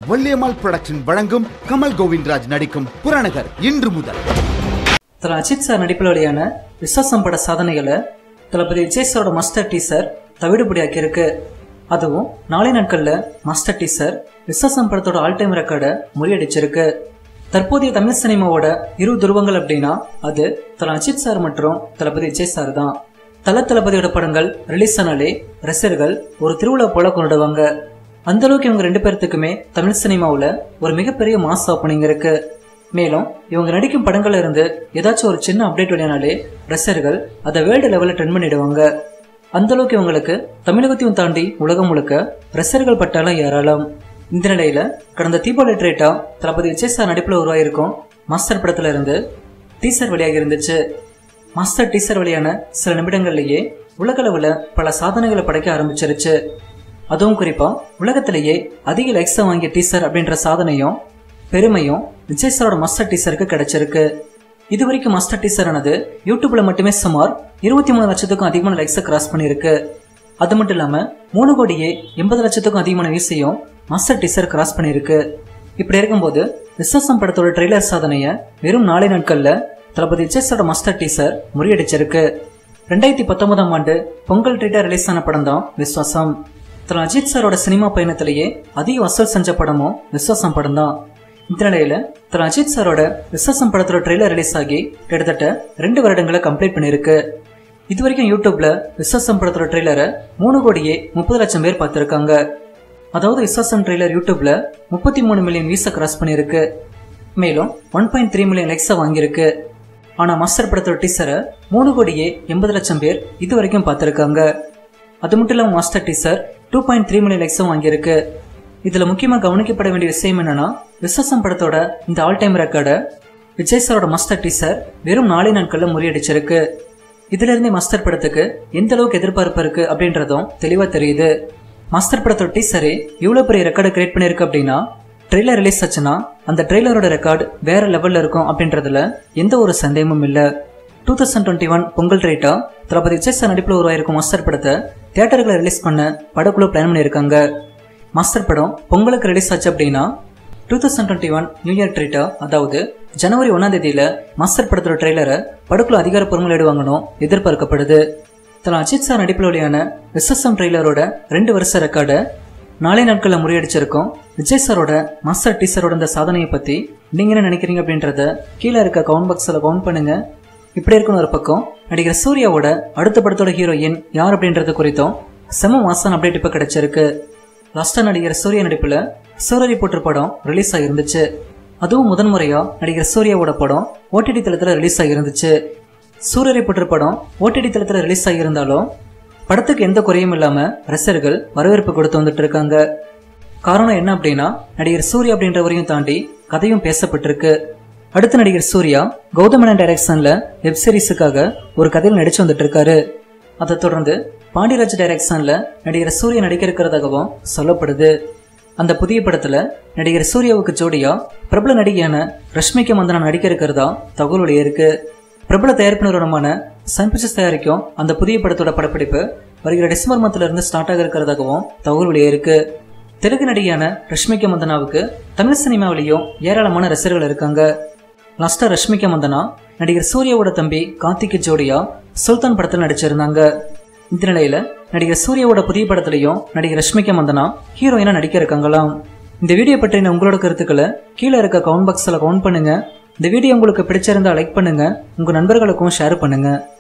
Valliammal production வழங்கும் கமல் கோவிந்தராஜ் நடிக்கும் புறநகர் இன்று முதல் திரு அஜித் சார் நடிப்பில் வெளியான விஸ்வாசம் பட சாதனைகளை தளபதி விஜய் சாரோட மாஸ்டர் டீசர் தவிடுபடியாக்கி இருக்கு அதுவும் நாளை நாட்கள்ல மாஸ்டர் டீசர் விஸ்வாசம் படத்தோட ஆல் டைம் ரெக்கார்டை முறியடிச்சிருக்கு தற்போதைய தமிழ் சினிமாவோட இரு துருவங்கள் அப்படின்னா அது தல அஜித் சார் மற்றும் தளபதி விஜய் சார் தான் தல தளபதியோட படங்கள் ரிலீஸ் ஆனாலே ரசிகர்கள் ஒரு திருவிழா போல கொண்டாடுவாங்க அந்த அளவுக்கு இவங்க ரெண்டு பேர்த்துக்குமே தமிழ் சினிமாவுல ஒரு மிகப்பெரிய மாஸ் ஓப்பனிங் இருக்கு மேலும் இவங்க நடிக்கும் படங்கள்ல இருந்து ஏதாச்சும் ஒரு சின்ன அப்டேட் வெளியானாலே ரசிகர்கள் அதை வேர்ல்டு லெவலில் ட்ரெண்ட் பண்ணிடுவாங்க அந்த அளவுக்கு இவங்களுக்கு தமிழகத்தையும் தாண்டி உலகம் முழுக்க ரசிகர்கள் பட்டாலும் ஏராளம் இந்த நிலையில கடந்த தீபாவளி ட்ரேட்டா தளபதி விஜய் சார் நடிப்பில் உருவாயிருக்கும் மாஸ்டர் படத்துல இருந்து டீசர் வெளியாகி இருந்துச்சு மாஸ்டர் டீசர் வெளியான சில நிமிடங்கள்லயே உலகளவுல பல சாதனைகளை படைக்க ஆரம்பிச்சிருச்சு அதுவும் குறிப்பா உலகத்திலேயே அதிக லைக்ஸை வாங்கிய டீசர் அப்படின்ற சாதனையும் பெருமையும் விஜய் சாரோட மாஸ்டர் டீசருக்கு கிடைச்சிருக்கு இது வரைக்கும் மாஸ்டர் டீசர் ஆனது யூடியூப்ல மட்டுமே சுமார் இருபத்தி மூணு லட்சத்துக்கும் அதிகமான லைக்ஸை கிராஸ் பண்ணியிருக்கு அது மட்டும் இல்லாம மூணு கோடியே எண்பது லட்சத்துக்கும் அதிகமான வியூஸையும் மாஸ்டர் டீசர் கிராஸ் பண்ணியிருக்கு இப்படி இருக்கும்போது விஸ்வாசம் படத்தோட ட்ரெய்லர் சாதனையை வெறும் நாளை நாட்கள்ல தளபதி விஜய் சாரோட மாஸ்டர் டீசர் முறியடிச்சிருக்கு ரெண்டாயிரத்தி பத்தொன்பதாம் ஆண்டு பொங்கல் ட்ரீட்டர் ரிலீஸ் ஆன படம் தான் விஸ்வாசம் திரு அஜித் சாரோட சினிமா பயணத்திலேயே அதிக வசூல் செஞ்ச படமும் விஸ்வாசம் படம் தான் இந்த நிலையில திரு அஜித் சாரோட விஸ்வாசம் படத்தோட ட்ரெய்லர் ரிலீஸ் ஆகி கிட்டத்தட்ட ரெண்டு வருடங்களை கம்ப்ளீட் பண்ணியிருக்கு இது வரைக்கும் யூடியூப்ல விஸ்வாசம் படத்தோட ட்ரெய்லரை மூணு கோடியே முப்பது லட்சம் பேர் பார்த்திருக்காங்க அதாவது விஸ்வாசம் ட்ரெய்லர் யூடியூப்ல முப்பத்தி மூணு மில்லியன் வியூஸை கிராஸ் பண்ணியிருக்கு மேலும் ஒன் பாயிண்ட் த்ரீ மில்லியன் லைக்ஸை வாங்கியிருக்கு ஆனா மாஸ்டர் படத்தோட டீசரை மூணு கோடியே எண்பது லட்சம் பேர் இது வரைக்கும் பார்த்திருக்காங்க அது மட்டும் இல்லாம Master teaser two point three million லைக்ஸும் வாங்கியிருக்கு இதுல முக்கியமா கவனிக்கப்பட வேண்டிய விஷயம் என்னன்னா விஸ்வாசம் படத்தோட இந்த ஆல் டைம் ரெக்கார்டை விஜய் சாரோட மாஸ்டர் டீசர் வெறும் நாலே நாட்கள்ல முறியடிச்சிருக்கு இதுல இருந்தே மாஸ்டர் படத்துக்கு எந்த அளவுக்கு எதிர்பார்ப்பு இருக்கு அப்படின்றதும் தெளிவா தெரியுது மாஸ்டர் படத்தோட டீசரே இவ்வளவு பெரிய ரெக்கார்டு கிரியேட் பண்ணிருக்கு அப்படின்னா ட்ரெய்லர் ரிலீஸ் ஆச்சுன்னா அந்த ட்ரெய்லரோட ரெக்கார்டு வேற லெவல்ல இருக்கும் அப்படின்றதுல எந்த ஒரு சந்தேகமும் இல்ல two thousand twenty one Pongal ரேட்டா தளபதி விஜய் சார் நடிப்பில் உருவாயிருக்கும் மாஸ்டர் படத்தை தியேட்டர்களை ரிலீஸ் பண்ண படக்குழு பிளான் பண்ணியிருக்காங்க மாஸ்டர் படம் பொங்கலுக்கு ரிலீஸ் ஆச்சு அப்படின்னா two thousand twenty one new year ட்ரீட்டா அதாவது ஜனவரி ஒன்னாம் தேதியில மாஸ்டர் படத்தோட ட்ரெய்லரை படக்குழு அதிகாரப்பூர்வங்கள் எடுவாங்கன்னு எதிர்பார்க்கப்படுது தலா அஜித் சார் நடிப்பில் வெளியான விஸ்வசம் ட்ரெய்லரோட ரெண்டு வருஷ ரெக்கார்டை நாளை நாட்களில் முறியடிச்சிருக்கோம் விஜய் சாரோட மாஸ்டர் டீசரோட இந்த சாதனையை பத்தி நீங்க என்ன நினைக்கிறீங்க அப்படின்றத கீழே இருக்க கவுண்ட் பாக்ஸில் கவுண்ட் பண்ணுங்க இப்படி இருக்கணும் ஒரு பக்கம் நடிகர் சூர்யாவோட அடுத்த படத்தோட ஹீரோயின் யார் அப்படின்றது குறித்தும் செம மாசான் அப்டேட் இப்போ கிடைச்சிருக்கு லாஸ்டா நடிகர் சூர்யா நடிப்புல சூரரி போட்டு படம் ரிலீஸ் ஆகிருந்துச்சு அதுவும் முதன்முறையா நடிகர் சூர்யாவோட படம் ஓடிடி தளத்துல ரிலீஸ் ஆகிருந்துச்சு சூரரை போட்டு படம் ஓடிடி தளத்துல ரிலீஸ் ஆகியிருந்தாலும் படத்துக்கு எந்த குறையும் இல்லாம ரசிகர்கள் வரவேற்பு கொடுத்து வந்துட்டு இருக்காங்க காரணம் என்ன அப்படின்னா நடிகர் சூர்யா அப்படின்றவரையும் தாண்டி கதையும் பேசப்பட்டிருக்கு அடுத்த நடிகர் சூர்யா கௌதமனன் டைரக்ஷன்ல வெப் சீரிஸுக்காக ஒரு கதையில் நடிச்சு வந்துட்டு இருக்காரு அதை தொடர்ந்து பாண்டியராஜ் டைரக்ஷன்ல நடிகர் சூர்யா நடிக்க இருக்கிறதாகவும் சொல்லப்படுது அந்த புதிய படத்துல நடிகர் சூர்யாவுக்கு ஜோடியா பிரபல நடிகையான ரஷ்மிகா மந்தனா நடிக்க இருக்கிறதா தகவல் வெளியிருக்கு பிரபல தயாரிப்பு நிறுவனமான சன் பிக்சர்ஸ் தயாரிக்கும் அந்த புதிய படத்தோட படப்பிடிப்பு வருகிற டிசம்பர் மாதத்துல இருந்து ஸ்டார்ட் ஆக இருக்கிறதாகவும் தகவல் வெளியிருக்கு தெலுங்கு நடிகையான ரஷ்மிகா மந்தனாவுக்கு தமிழ் சினிமாவிலையும் ஏராளமான ரசிகர்கள் இருக்காங்க லாஸ்டா ரஷ்மிகா மந்தனா நடிகர் சூர்யாவோட தம்பி கார்த்திக்கு ஜோடியா சுல்தான் படத்தில் நடிச்சிருந்தாங்க இந்த நிலையில நடிகர் சூர்யாவோட புதிய படத்திலையும் நடிகர் ரஷ்மிகா மந்தனா ஹீரோயினா நடிக்க இருக்காங்களாம் இந்த வீடியோ பற்றின உங்களோட கருத்துக்களை கீழே இருக்க கவுண்ட் பாக்ஸில் கவுண்ட் பண்ணுங்க இந்த வீடியோ உங்களுக்கு பிடிச்சிருந்தா லைக் பண்ணுங்க உங்க நண்பர்களுக்கும் ஷேர் பண்ணுங்க